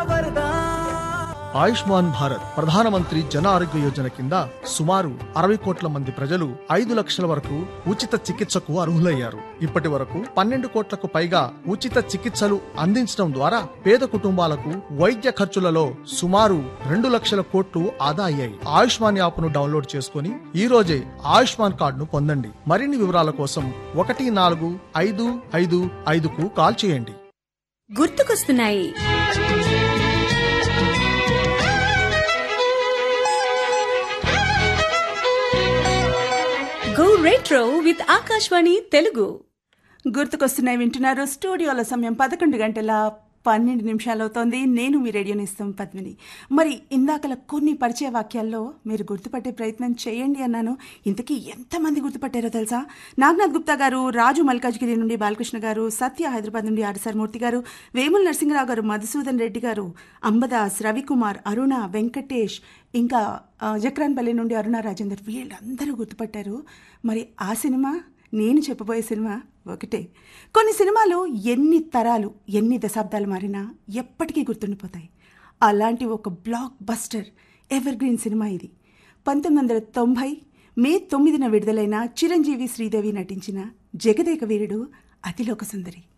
వరదా ఆయుష్మాన్ భారత్ ప్రధానమంత్రి జన ఆరోగ్య యోజన కింద సుమారు అరవై కోట్ల మంది ప్రజలు ఐదు లక్షల వరకు ఉచిత చికిత్సకు అర్హులయ్యారు ఇప్పటి వరకు పన్నెండు కోట్లకు పైగా ఉచిత చికిత్సలు అందించడం ద్వారా పేద కుటుంబాలకు వైద్య ఖర్చులలో సుమారు రెండు లక్షల కోట్లు ఆదా అయ్యాయి ఆయుష్మాన్ యాప్ ను డౌన్లోడ్ చేసుకుని ఈ రోజే ఆయుష్మాన్ కార్డును పొందండి మరిన్ని వివరాల కోసం ఒకటి నాలుగు ఐదు ఐదు ఐదుకు కాల్ చేయండి గుర్తుకొస్తున్నాయి go retro with Akashvani Telugu గుర్తుకొస్తున్నాయి వింటున్నారు స్టూడియోలో సమయం పదకొండు గంటల పన్నెండు నిమిషాలు అవుతోంది నేను మీ రేడియోని ఇస్తాం పద్మిని మరి ఇందాకల కొన్ని పరిచయ వాక్యాల్లో మీరు గుర్తుపట్టే ప్రయత్నం చేయండి అన్నాను ఇంతకీ ఎంతమంది గుర్తుపట్టారో తెలుసా నాగనాథ్ గుప్తా గారు రాజు మల్కాజ్గిరి నుండి బాలకృష్ణ గారు సత్య హైదరాబాద్ నుండి ఆర్ఎస్ఆర్ మూర్తి గారు వేముల నరసింహరావు గారు మధుసూదన్ రెడ్డి గారు అంబదాస్ రవికుమార్ అరుణ వెంకటేష్ ఇంకా ఆ, జక్రాన్పల్లి నుండి అరుణ రాజేందర్ వీళ్ళందరూ గుర్తుపట్టారు మరి ఆ సినిమా నేను చెప్పబోయే సినిమా ఒకటే కొన్ని సినిమాలు ఎన్ని తరాలు ఎన్ని దశాబ్దాలు మారినా ఎప్పటికీ గుర్తుండిపోతాయి అలాంటి ఒక blockbuster evergreen cinema ఇది పంతొమ్మిది వందల తొంభై మే తొమ్మిదిన విడుదలైన చిరంజీవి శ్రీదేవి నటించిన జగదేక వీరుడు అతిలోక సుందరి